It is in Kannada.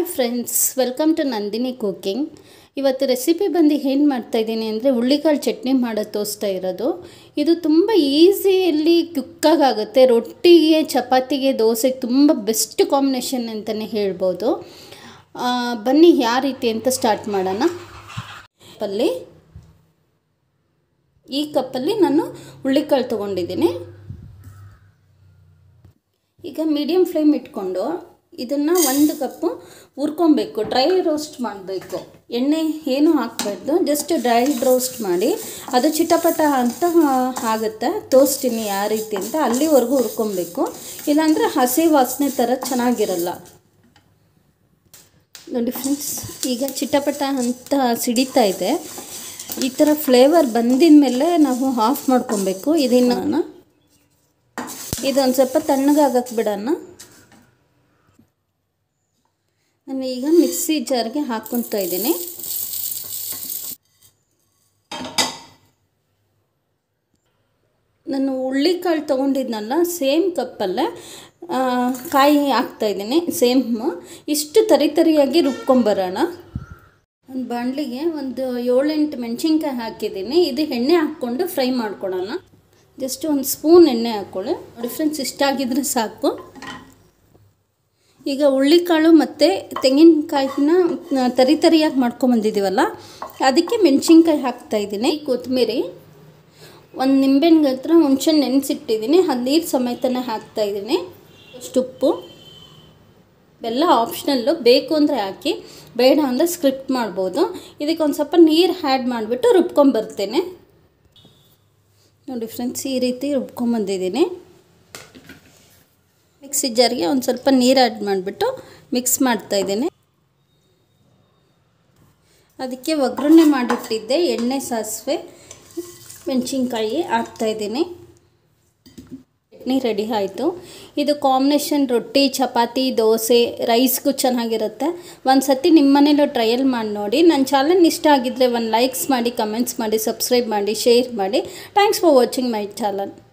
hi friends welcome to Nandini cooking ಇವತ್ತು ರೆಸಿಪಿ ಬಂದು ಏನು ಮಾಡ್ತಾಯಿದ್ದೀನಿ ಅಂದರೆ ಹುಳ್ಳಿಕಾಳು ಚಟ್ನಿ ಮಾಡೋದು ತೋರಿಸ್ತಾ ಇರೋದು ಇದು ತುಂಬ ಈಸಿಯಲ್ಲಿ ಕ್ವಿಕ್ಕಾಗುತ್ತೆ ರೊಟ್ಟಿಗೆ ಚಪಾತಿಗೆ ದೋಸೆಗೆ ತುಂಬ ಬೆಸ್ಟ್ ಕಾಂಬಿನೇಷನ್ ಅಂತಲೇ ಹೇಳ್ಬೋದು ಆ, ಬನ್ನಿ ಯಾವ ರೀತಿ ಅಂತ ಸ್ಟಾರ್ಟ್ ಮಾಡೋಣ ಕಪ್ಪಲ್ಲಿ ಈ ಕಪ್ಪಲ್ಲಿ ನಾನು ಹುಳ್ಳಿಕಾಳು ತೊಗೊಂಡಿದ್ದೀನಿ ಈಗ ಮೀಡಿಯಮ್ ಫ್ಲೇಮ್ ಇಟ್ಕೊಂಡು ಇದನ್ನು ಒಂದು ಕಪ್ಪು ಹುರ್ಕೊಬೇಕು ಡ್ರೈ ರೋಸ್ಟ್ ಮಾಡಬೇಕು ಎಣ್ಣೆ ಏನು ಹಾಕಬಾರ್ದು ಜಸ್ಟ್ ಡ್ರೈ ರೋಸ್ಟ್ ಮಾಡಿ ಅದು ಚಿಟಪಟ ಅಂತ ಆಗುತ್ತೆ ತೋರಿಸ್ತೀನಿ ಯಾವ ರೀತಿ ಅಂತ ಅಲ್ಲಿವರೆಗೂ ಹುರ್ಕೊಬೇಕು ಇಲ್ಲಾಂದರೆ ಹಸಿ ವಾಸನೆ ಥರ ಚೆನ್ನಾಗಿರಲ್ಲ ನೋಡಿ ಫ್ರೆಂಡ್ಸ್ ಈಗ ಚಿಟಪಟ ಅಂತ ಸಿಡಿತಾ ಇದೆ ಈ ಥರ ಫ್ಲೇವರ್ ಬಂದಿದ ಮೇಲೆ ನಾವು ಆಫ್ ಮಾಡ್ಕೊಬೇಕು ಇದನ್ನು ಇದೊಂದು ಸ್ವಲ್ಪ ತಣ್ಣಗಾಗಕ್ಕೆ ಬಿಡೋಣ ನಾನು ಈಗ ಮಿಕ್ಸಿ ಜಾರ್ಗೆ ಹಾಕ್ಕೊತಾ ಇದ್ದೀನಿ ನಾನು ಹುಳ್ಳಿಕಾಳು ತೊಗೊಂಡಿದ್ನಲ್ಲ ಸೇಮ್ ಕಪ್ಪಲ್ಲೇ ಆ, ಕಾಯಿ ಹಾಕ್ತಾಯಿದ್ದೀನಿ ಸೇಮ್ ಇಷ್ಟು ತರಿ ತರಿಯಾಗಿ ರುಬ್ಕೊಂಬರೋಣ ಒಂದು ಬಾಣಲಿಗೆ ಒಂದು ಏಳೆಂಟು ಮೆಣಸಿನ್ಕಾಯಿ ಹಾಕಿದ್ದೀನಿ ಇದು ಎಣ್ಣೆ ಹಾಕ್ಕೊಂಡು ಫ್ರೈ ಮಾಡ್ಕೊಳ್ಳೋಣ ಜಸ್ಟ್ ಒಂದು ಸ್ಪೂನ್ ಎಣ್ಣೆ ಹಾಕ್ಕೊಳ್ಳಿ ನೋಡಿ ಫ್ರೆಂಡ್ಸ್ ಇಷ್ಟ ಆಗಿದ್ರೆ ಸಾಕು ಈಗ ಹುಳ್ಳಿಕಾಳು ಮತ್ತು ತೆಂಗಿನಕಾಯಿನ ತರಿ ತರಿಯಾಗಿ ಮಾಡ್ಕೊಂಬಂದಿದ್ದೀವಲ್ಲ ಅದಕ್ಕೆ ಮೆಣಸಿನ್ಕಾಯಿ ಹಾಕ್ತಾಯಿದ್ದೀನಿ ಕೊತ್ತಂಬರಿ ಒಂದು ನಿಂಬೆಹಣ್ಣು ಹತ್ರ ಹುಣ್ಸೆ ನೆನೆಸಿಟ್ಟಿದ್ದೀನಿ ಅದು ನೀರು ಸಮೇತನೇ ಹಾಕ್ತಾಯಿದ್ದೀನಿ ಅಷ್ಟು ಉಪ್ಪು ಬೆಲ್ಲ ಆಪ್ಷನಲ್ಲು ಬೇಕು ಅಂದರೆ ಹಾಕಿ ಬೇಡ ಅಂದರೆ ಸ್ಕ್ರಿಪ್ಟ್ ಮಾಡ್ಬೋದು ಇದಕ್ಕೆ ಒಂದು ಸ್ವಲ್ಪ ನೀರು ಆ್ಯಡ್ ಮಾಡಿಬಿಟ್ಟು ರುಬ್ಕೊಂಬರ್ತೇನೆ ನೋಡಿ ಫ್ರೆಂಡ್ಸ್ ಈ ರೀತಿ ರುಬ್ಕೊಂಬಂದಿದ್ದೀನಿ ಮಿಕ್ಸಿ ಜಾರ್ಗೆ ಒಂದು ಸ್ವಲ್ಪ ನೀರು ಆ್ಯಡ್ ಮಾಡಿಬಿಟ್ಟು ಮಿಕ್ಸ್ ಮಾಡ್ತಾಯಿದ್ದೀನಿ ಅದಕ್ಕೆ ಒಗ್ಗರಣೆ ಮಾಡಿಟ್ಟಿದ್ದೆ ಎಣ್ಣೆ ಸಾಸಿವೆ ಮೆಣಸಿನ್ಕಾಯಿ ಹಾಕ್ತಾಯಿದ್ದೀನಿ ಚಟ್ನಿ ರೆಡಿ ಆಯಿತು ಇದು ಕಾಂಬಿನೇಷನ್ ರೊಟ್ಟಿ ಚಪಾತಿ ದೋಸೆ ರೈಸ್ಗೂ ಚೆನ್ನಾಗಿರುತ್ತೆ ಒಂದು ಸತಿ ನಿಮ್ಮ ಮನೇಲೂ ಟ್ರಯಲ್ ಮಾಡಿ ನೋಡಿ ನನ್ನ ಚಾನಲ್ ಇಷ್ಟ ಆಗಿದ್ದರೆ ಒಂದು ಲೈಕ್ಸ್ ಮಾಡಿ ಕಮೆಂಟ್ಸ್ ಮಾಡಿ ಸಬ್ಸ್ಕ್ರೈಬ್ ಮಾಡಿ ಶೇರ್ ಮಾಡಿ thanks for watching my channel